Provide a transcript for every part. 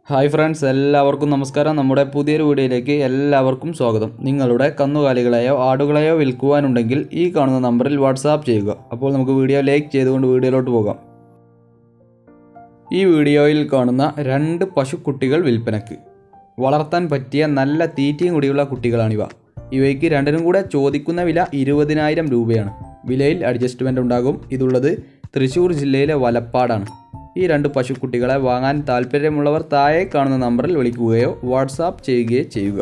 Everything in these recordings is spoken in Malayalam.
ഹായ് ഫ്രണ്ട്സ് എല്ലാവർക്കും നമസ്കാരം നമ്മുടെ പുതിയൊരു വീഡിയോയിലേക്ക് എല്ലാവർക്കും സ്വാഗതം നിങ്ങളുടെ കന്നുകാലികളെയോ ആടുകളെയോ വിൽക്കുവാനുണ്ടെങ്കിൽ ഈ കാണുന്ന നമ്പറിൽ വാട്സാപ്പ് ചെയ്യുക അപ്പോൾ നമുക്ക് വീഡിയോ ലൈക്ക് ചെയ്തുകൊണ്ട് വീഡിയോയിലോട്ട് പോകാം ഈ വീഡിയോയിൽ കാണുന്ന രണ്ട് പശുക്കുട്ടികൾ വിൽപ്പനയ്ക്ക് വളർത്താൻ പറ്റിയ നല്ല തീറ്റയും കൂടിയുള്ള കുട്ടികളാണിവ ഇവയ്ക്ക് രണ്ടിനും കൂടെ ചോദിക്കുന്ന വില ഇരുപതിനായിരം രൂപയാണ് വിലയിൽ അഡ്ജസ്റ്റ്മെൻ്റ് ഉണ്ടാകും ഇതുള്ളത് തൃശ്ശൂർ ജില്ലയിലെ വലപ്പാടാണ് ഈ രണ്ട് പശുക്കുട്ടികളെ വാങ്ങാൻ താല്പര്യമുള്ളവർ താഴെ കാണുന്ന നമ്പറിൽ വിളിക്കുകയോ വാട്സാപ്പ് ചെയ്യുകയോ ചെയ്യുക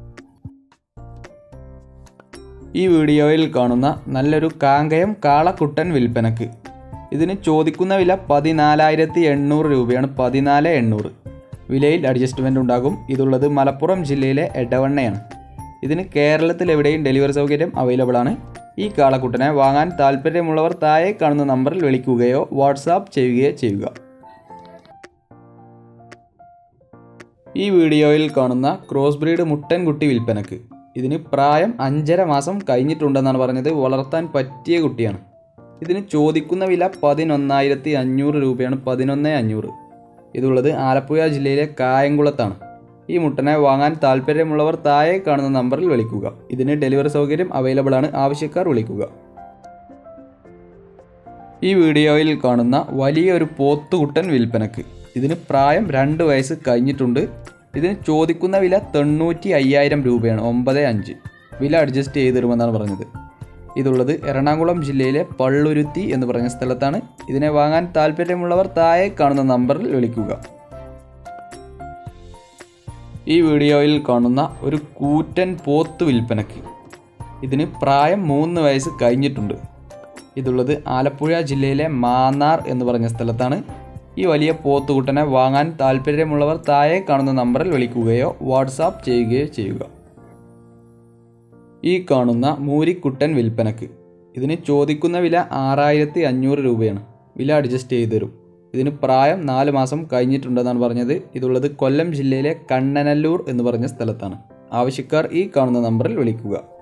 ഈ വീഡിയോയിൽ കാണുന്ന നല്ലൊരു കാങ്കയം കാളക്കുട്ടൻ വിൽപ്പനക്ക് ഇതിന് ചോദിക്കുന്ന വില പതിനാലായിരത്തി എണ്ണൂറ് രൂപയാണ് പതിനാല് എണ്ണൂറ് വിലയിൽ അഡ്ജസ്റ്റ്മെൻ്റ് ഉണ്ടാകും ഇതുള്ളത് മലപ്പുറം ജില്ലയിലെ എടവണ്ണയാണ് ഇതിന് കേരളത്തിൽ എവിടെയും ഡെലിവറി സൗകര്യം അവൈലബിൾ ആണ് ഈ കാളക്കുട്ടനെ വാങ്ങാൻ താല്പര്യമുള്ളവർ താഴെ കാണുന്ന നമ്പറിൽ വിളിക്കുകയോ വാട്സാപ്പ് ചെയ്യുകയോ ചെയ്യുക ഈ വീഡിയോയിൽ കാണുന്ന ക്രോസ് ബ്രീഡ് മുട്ടൻകുട്ടി വിൽപ്പനക്ക് ഇതിന് പ്രായം അഞ്ചര മാസം കഴിഞ്ഞിട്ടുണ്ടെന്നാണ് പറഞ്ഞത് വളർത്താൻ പറ്റിയ കുട്ടിയാണ് ഇതിന് ചോദിക്കുന്ന വില പതിനൊന്നായിരത്തി അഞ്ഞൂറ് രൂപയാണ് പതിനൊന്ന് അഞ്ഞൂറ് ഇതുള്ളത് ആലപ്പുഴ ജില്ലയിലെ കായംകുളത്താണ് ഈ മുട്ടനെ വാങ്ങാൻ താല്പര്യമുള്ളവർ താഴെ കാണുന്ന നമ്പറിൽ വിളിക്കുക ഇതിന് ഡെലിവറി സൗകര്യം അവൈലബിൾ ആണ് ആവശ്യക്കാർ വിളിക്കുക ഈ വീഡിയോയിൽ കാണുന്ന വലിയൊരു പോത്തുകുട്ടൻ വിൽപ്പനക്ക് ഇതിന് പ്രായം രണ്ട് വയസ്സ് കഴിഞ്ഞിട്ടുണ്ട് ഇതിന് ചോദിക്കുന്ന വില തൊണ്ണൂറ്റി അയ്യായിരം രൂപയാണ് ഒമ്പത് അഞ്ച് വില അഡ്ജസ്റ്റ് ചെയ്ത് തരുമെന്നാണ് പറഞ്ഞത് ഇതുള്ളത് എറണാകുളം ജില്ലയിലെ പള്ളുരുത്തി എന്ന് പറഞ്ഞ സ്ഥലത്താണ് ഇതിനെ വാങ്ങാൻ താല്പര്യമുള്ളവർ താഴെ കാണുന്ന നമ്പറിൽ വിളിക്കുക ഈ വീഡിയോയിൽ കാണുന്ന ഒരു കൂറ്റൻ പോത്ത് വിൽപ്പനക്ക് ഇതിന് പ്രായം മൂന്ന് വയസ്സ് കഴിഞ്ഞിട്ടുണ്ട് ഇതുള്ളത് ആലപ്പുഴ ജില്ലയിലെ മാന്നാർ എന്ന് പറഞ്ഞ സ്ഥലത്താണ് ഈ വലിയ പോത്തുകുട്ടനെ വാങ്ങാൻ താല്പര്യമുള്ളവർ താഴെ കാണുന്ന നമ്പറിൽ വിളിക്കുകയോ വാട്സാപ്പ് ചെയ്യുകയോ ചെയ്യുക ഈ കാണുന്ന മൂരിക്കുട്ടൻ വിൽപ്പനക്ക് ഇതിന് ചോദിക്കുന്ന വില ആറായിരത്തി അഞ്ഞൂറ് രൂപയാണ് വില അഡ്ജസ്റ്റ് ചെയ്തു തരും ഇതിന് പ്രായം നാല് മാസം കഴിഞ്ഞിട്ടുണ്ടെന്നാണ് പറഞ്ഞത് ഇതുള്ളത് കൊല്ലം ജില്ലയിലെ കണ്ണനല്ലൂർ എന്ന് പറഞ്ഞ സ്ഥലത്താണ് ആവശ്യക്കാർ ഈ കാണുന്ന നമ്പറിൽ വിളിക്കുക